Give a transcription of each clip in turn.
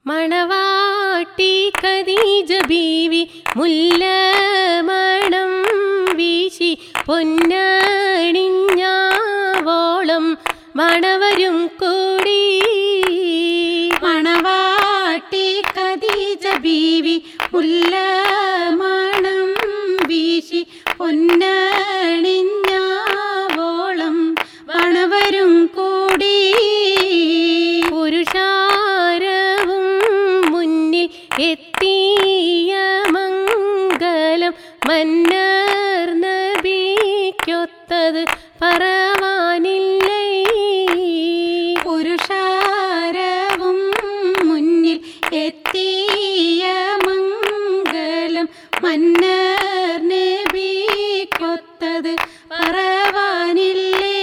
മണവാട്ടി ഖദീജ ബീവി മുല്ല മണം വീശി പൊന്നണിഞ്ഞാവോളം മണവരും കൂടി മണവാട്ടി ഖദീജ ബീവി മുല്ലമണം വീശി പൊന്നണിഞ്ഞാവോളം വണവരും കൂടി പുരുഷാരവും മുന്നിൽ എത്തിയ മംഗലം മന്നർ നബിക്കൊത്തത് പറവാനില്ലേ പുരുഷാരവും മുന്നിൽ എത്തിയ മംഗലം മന്നർ നബിക്കൊത്തത് പറവാനില്ലേ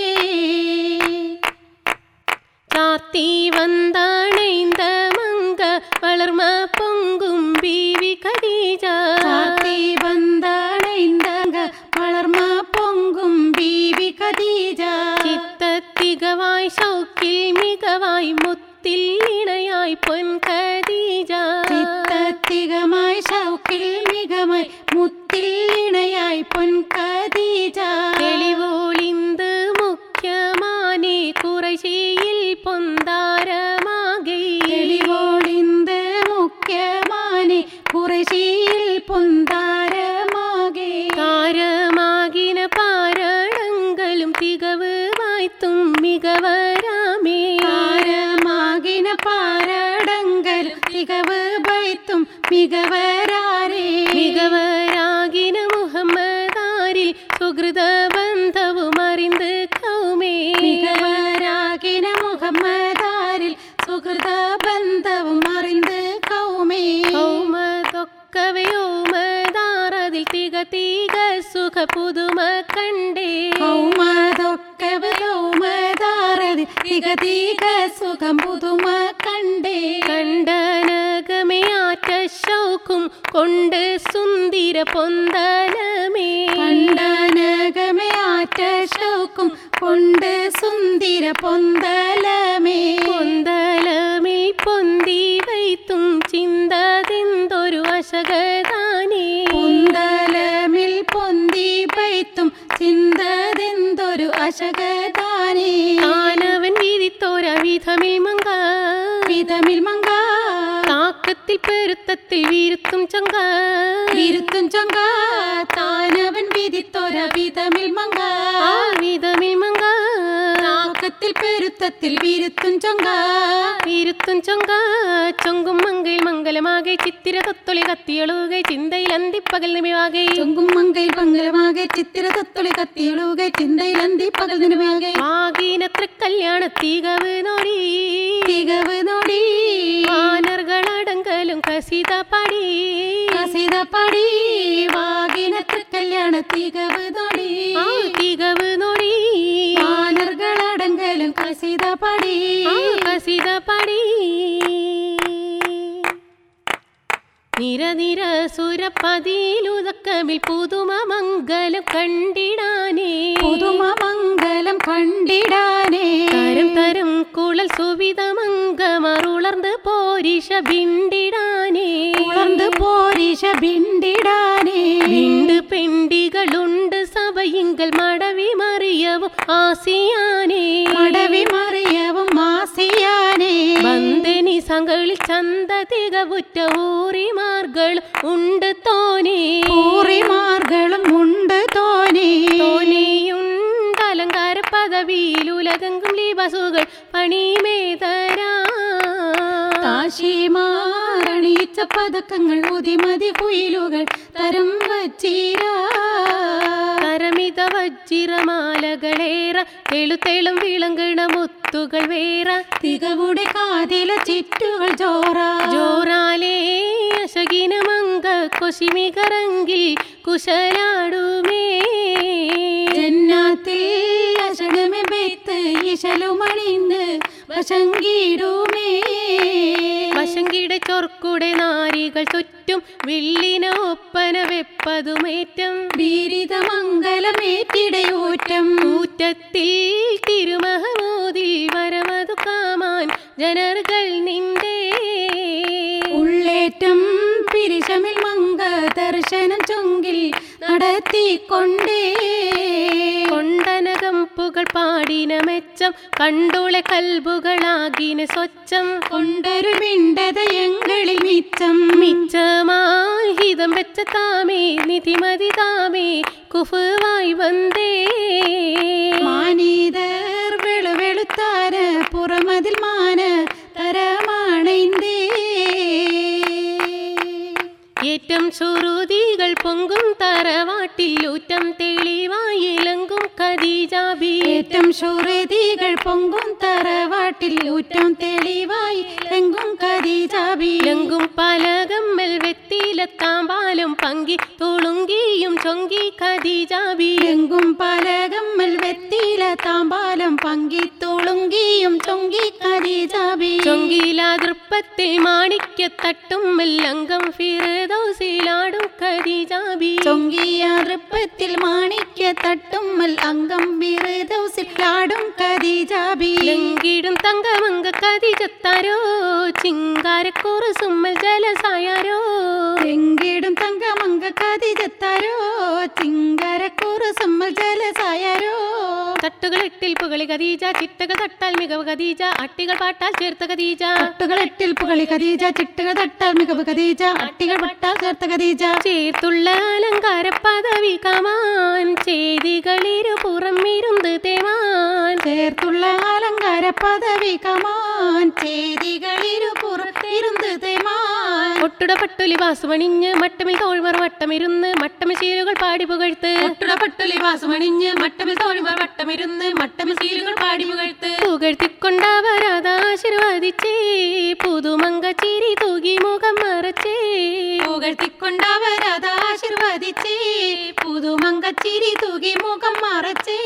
ചാത്തി വந்தாണൈന്ത മങ്ക വളർമ പൊങ്കും ബീവി ഖദീജ ചാത്തി ബന്ധാണൈന്തക വളർമ പൊങ്കും ബീവി ഖദീജ ചിത്തത്തികവായി ശൗക്കിൽ മികവായി മുത്തിൽ ഇണയായി പൊൻ ഖദീജ ചിത്തത്തികമായി ഷൗക്കിൽ മികമായി മുത്തിൽ ഇണയായി പൊൻ ഖദീജ തെളിവോളിന്ത് മുഖ്യമാനെ കുറശിയിൽ പൊന്താരമാകെ തെളിവോളിന്ത് മുഖ്യമാനെ കുറശിയിൽ പൊന്താരമാകെ താരമാകിന പാരണങ്ങളും തികവ് വായ്ത്തും മികവരാമേ താരമാകിന പാരടങ്കൽ തികവ് ബൈത്തും മികവരാരേ മികവരാകിന മുഹമ്മദാരിൽ സുഹൃത ബന്ധവും അറിந்து കൗമേ മികവരാകിന മുഹമ്മദാരിൽ സുഹൃത ബന്ധവും അറിந்து കൗമേ കൗമതൊക്കവെ ഓമദാറതിൽ തിക തിക സുഖ പുതുമ കണ്ടേ കൗമതൊക്കെ കൗമദാരതി തിക തിക സുഖം പുതുമ കണ്ടേ കണ്ടനകമയാറ്റ ശൗക്കും കൊണ്ട് സുന്ദര പൊന്തലമേ കണ്ടനകമേ ആറ്റ ശൗക്കും കൊണ്ട് സുന്ദര പൊന്തലമേ പൊന്തലമിൽ പൊന്തി വൈത്തും ചിന്തതെന്തൊരു അശകതാനേ പൊന്തലമിൽ പൊന്തി പൈത്തും ചിന്തതെന്തൊരു അശകതാനേ ആനവൻ വിധിത്തോര വിധമിൽ മങ്ക വിധമിൽ മങ്ക താക്കത്തിൽ പെരുത്തത്തിൽ വീരുത്തും ചങ്ക വിരുത്തും ചൊങ്ക താനവൻ വിധിത്തൊര വിധമിൽ മങ്ക ആ വിധമിൽ മങ്ക താക്കത്തിൽ പെരുത്തത്തിൽ വിരുത്തും ചൊങ്ക വീരുത്തും ചൊങ്ക ചൊങ്കും മങ്കയിൽ മംഗലമാകെ ചിത്തിര തൊത്തൊളി കത്തിയളുകെ ചിന്തയിൽ അന്തിപ്പകൽ നിമിവാകെ ചൊങ്കും മങ്കയിൽ പങ്കലമാകെ ചിത്തിര തത്തൊളി കത്തിയളുകെ ചിന്തയിൽ അന്തി പകൽ നിലമാകെ ആകീനത്ര കല്യാണ തീകവ് നോടി തികവ് നോടി വാനർകളടങ്കലും കസിത പാടി കസിത പടി വാകിനത്ര കല്യാണ തികവ് നോടി ആ തികവ് നോടി വാനർകളടങ്കലും കസിത പടി ആ കസിത പാടി നിര നിര സുരപ്പതിയിലുതക്കമിൽ പുതുമ മംഗലം കണ്ടിടാനേ പുതുമ മംഗലം കണ്ടിടാനേ തരം തരം കുളൽ സുവിധ മംഗമറുളർന്ന് പോരിഷ ബിണ്ടിടാനേ ഉളർന്ന് പോരിശ ബിണ്ടിടാനേ വിണ്ട് പെണ്ടികളുണ്ട് സഭയിങ്കൽ മടവി മറിയവും ആസിയാനേ മടവി മറിയവും മാസിയാനേ ബന്ധനി സംകളിൽ ചന്ത തികവുറ്റ ഊറിമാർകൾ ഉണ്ട് തോനേ പൂറിമാർകളും ഉണ്ട് തോനേ തോനെയുണ്ട് അലങ്കാര പദവിയിൽ ഉലകങ്കും ലിബസുകൾ പണിമേതരാ താശിമാറണിയിച്ച പതക്കങ്ങൾ ഉതിമതി കുയിലുകൾ തരം വച്ചീരാ തരമിത വജ്ജിറമാലകളേറ എളുത്തെളും വിളങ്കണ മുത്തുകൾ വേറ തികവുടെ കാതില ചിറ്റുകൾ ജോറാ ജോറാലേ അശകിന മങ്ക കൊശിമികറങ്കിൽ കുശലാടുമേ ജന്നാത്തിൽ അശടമെ ബെയ്ത്ത് ഇശലുമണിന്ന് വശങ്കിടുമേ വശങ്കിട ചൊർക്കുടെ നാരികൾ ചുറ്റും വില്ലിന ഒപ്പന വെപ്പതുമേറ്റം ബീരിതമംഗലമേറ്റിടയൂറ്റം ഊറ്റത്തിൽ തിരുമഹമോദിൽ വരമതു കാമാൻ ജനറുകൾ നിന്റെ ശേഷമിൽ മങ്ക ദർശനം ചൊങ്കിൽ നടത്തിക്കൊണ്ടേ കൊണ്ടനകം പുകൾ പാടിന മെച്ചം കണ്ടോളെ കൽബുകളാകിന സ്വച്ഛം കൊണ്ടൊരു മിണ്ടത എങ്ങളിൽ മിച്ചം മിച്ചമായി ഹിതം വെച്ച താമേ നിധിമതി താമേ കുഫുവായി വന്നേ മാനീതർ വെളുവെളുത്താന പുറമതിൽ മാന തരമാണൈന്തേ ഏറ്റം സുറുതികൾ പൊങ്കും തറവാട്ടിൽ ഊറ്റം തെളിവായി ഇളങ്കും ഖദീജാബി ഏറ്റം ശൂറതികൾ പൊങ്കും തറവാട്ടിൽ ഊറ്റം തെളിവായി എങ്കും കദീജാബി ഇളങ്കും പലകമ്മൽ വെത്തിയിലെത്താമ്പാലും പങ്കി തുളുങ്കിയും ചൊങ്കി ഖദീജാബി എങ്കും പലകമ്മൽ വെത്തിയില താമ്പാലം പങ്കി തുളുങ്കിയും ചൊങ്കി കദീജാബി ചൊങ്കിയിലാ ദൃപ്പത്തിൽ മാണിക്യത്തട്ടും മെല്ലങ്കം ഫിറദൗസിലാടും ഖദീജാബി ചൊങ്കിയ തൃപ്പത്തിൽ മാണിക്യ തട്ടുമ്മൽ അംഗം ബിറുദൗസിലാടും കദീജാബി ലങ്കിടും തങ്കമങ്ക കതിജത്താരോ ചിങ്കാരക്കൂറ് സുമ്മൽ ജലസായാരോ എങ്കിടും തങ്കമങ്ക കതിജത്താരോ ചിങ്കരക്കൂറ് സമ്മൽ ജലസായാരോ തട്ടുകളെട്ടിൽ പുകളി കദീജ ചിട്ടകൾ തട്ടാൽ മികവ് കദീജ അട്ടികൾ പാട്ടാൽ ചേർത്ത കദീജ തട്ടുകളെട്ടിൽ പുകളി കദീജ ചിട്ടുകൾ തട്ടാൽ മികവ് കദീജ അട്ടികൾ പട്ടാൽ ചേർത്ത കദീജ ചേർത്തുള്ള അലങ്കാര പദവി കമാൻ ചെയ്തികളിരു പുറമിരുന്ന് തേമാൻ ചേർത്തുള്ള അലങ്കാര പദവി കമാൻ ചേരികളിരു പുറത്തിരുന്ന് തേമാൻ ഒട്ടുട പട്ടുലി വാസുമണിഞ്ഞ് മട്ടമിൽ തോഴ്മർ വട്ടമിരുന്ന് മട്ടമിൽ ശീലുകൾ പാടി പുകഴ്ത്ത് ഒട്ടുട പട്ടുലി വാസുമണിഞ്ഞ് മട്ടമിൽ തോഴിമർ വട്ടമിരുന്ന് മട്ടമിൽ ശീലുകൾ പാടി പുകഴ്ത്ത് പുകഴ്ത്തിക്കൊണ്ടവരാതാശീർവദിച്ചേ പുതുമങ്ക ചിരി തൂകി മുഖം മറച്ചേ പുകഴ്ത്തിക്കൊണ്ടവരത് ആശീർവദിച്ചേ പുതുമങ്കച്ചിരി തൂകി മുഖം മറച്ചേ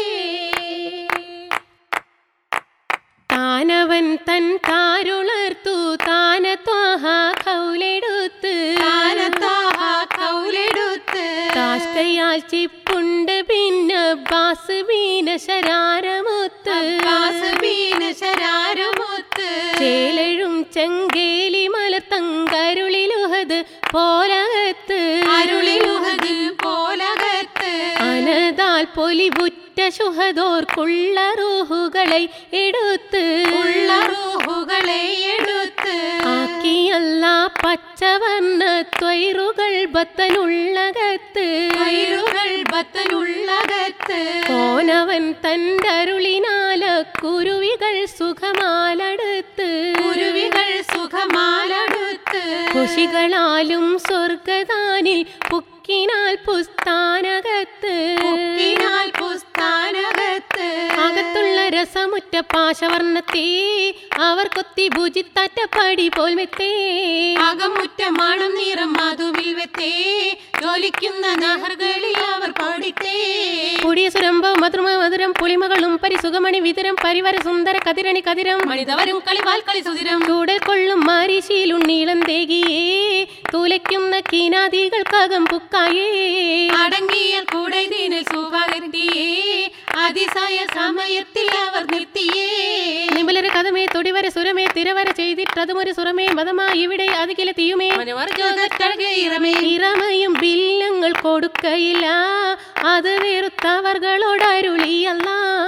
താനവൻ തൻ കാരുളർത്തു താന ത്വാഹ കൗലെടുത്ത് താനത്താഹ കൗലെടുത്ത് കാഷ്കയാൽ ചിപ്പുണ്ട് പിന്നെ ബാസ് വീന ശരാരമുത്ത് വാസുവീന ശരാരമൊത്ത് ചേലഴും ചെങ്കേലി മലത്തങ്കരുളിലുഹത് പോലകത്ത് അരുളിലുഹതിൽ പോലകത്ത് അനതാൽ പൊലിവുറ്റ ശുഹദോർക്കുള്ള റൂഹുകളെ എടുത്ത് ഉള്ള റൂഹുകളെ എടുത്ത് ആക്കിയല്ല പച്ചവർണ്ണ ത്വൈറുകൾ ബത്തനുള്ളകത്ത് വയലുകൾ ബത്തനുള്ളകത്ത് കോനവൻ തൻ്റെ അരുളിനാല കുരുവികൾ സുഖമാലടുത്ത് കുരുവികൾ സുഖമാലടുത്ത് ഖുഷികളാലും സ്വർഗദാനിൽ പുക്കിനാൽ പുസ്താനകത്ത് പുക്കിനാൽ പുസ്താനകത്ത് അകത്തുള്ള രസമുറ്റ പാശവർണ്ണത്തെ അവർ കൊത്തി ഭുജിത്താറ്റ പടി പോൽ മെത്തേ അകമുറ്റമാണം നിറം മധുവിൽ വെത്തേ ജോലിക്കുന്ന നഹറുകളിൽ അവർ പാടിത്തേ പുടിയ സുരമ്പ മധുരമ മധുരം പുളിമകളും പരിസുഖമണി വിതരം പരിവര സുന്ദര കതിരണി കതിരം മണിതവരും കളിവാൽ കളി സുതിരം ചൂടൽ കൊള്ളും മാരിശീലുണ്ണീളം തേകിയേ തൂലയ്ക്കുന്ന കീനാദികൾക്കകം പുക്കായേ അടങ്ങിയ കൂടെ ദീനിൽ സുഖാകത്തിയേ അതിസായ സമയത്തിൽ അവർ നിർത്തിയേ നിബലര കഥമേ തൊടിവര സുരമേ തിരവര ചെയ്തിട്ടതുമൊരു സുരമേ മതമായി ഇവിടെ അതികില തീയുമേ ജോതറ്റഴകെ ഇറമേ ഇറമയും ബില്ലങ്ങൾ കൊടുക്കയില്ല അത് വെറുത്തവർകളോടരുളിയല്ല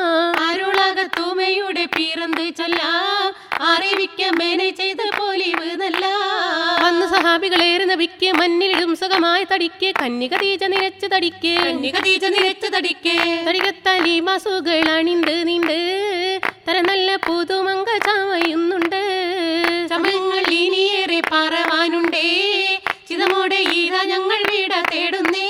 അരുളകത്തൂമയുടെ പിറந்து ചൊല്ലാം അറിവിക്ക മേനെ ചെയ്ത പൊലിവ് നല്ല വന്ന് സഹാബികളേറുന്ന വിക്ക് മഞ്ഞിലിടും സുഖമായ തടിക്ക് കന്യക തീജ നിരച്ച് തടിക്ക് കന്യക തീജ നിരച്ചു തടിക്കേ തടികത്തലി മസുകൾ അണിന്ത് നിണ്ട് തര നല്ല പുതുമങ്ക ചമയുന്നുണ്ട് ചമയങ്ങൾ ഇനിയേറെ പറവാനുണ്ടേ ചിതമോടെ ഈത ഞങ്ങൾ വീട തേടുന്നേ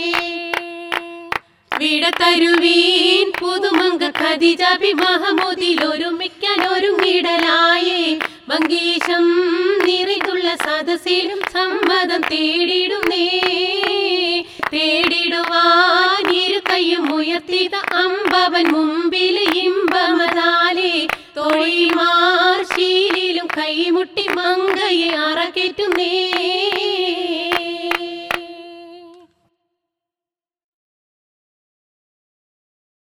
വീട തരുവീൻ പുതുമങ്ക ഖദിജാബി മഹമൂദിൽ ഒരുമിക്കാൻ ഒരുങ്ങിടലായേ മങ്കീശം നിറയ്ക്കുള്ള സദസ്സിലും സമ്മതം തേടിടുന്നേ തേടിടുവാൻ ഇരു കൈയും ഉയർത്തിത അമ്പവൻ മുമ്പിൽ ഇമ്പമതാലേ തൊഴിമാർ ശീലിലും കൈമുട്ടി മങ്കയെ അറകേറ്റുന്നേ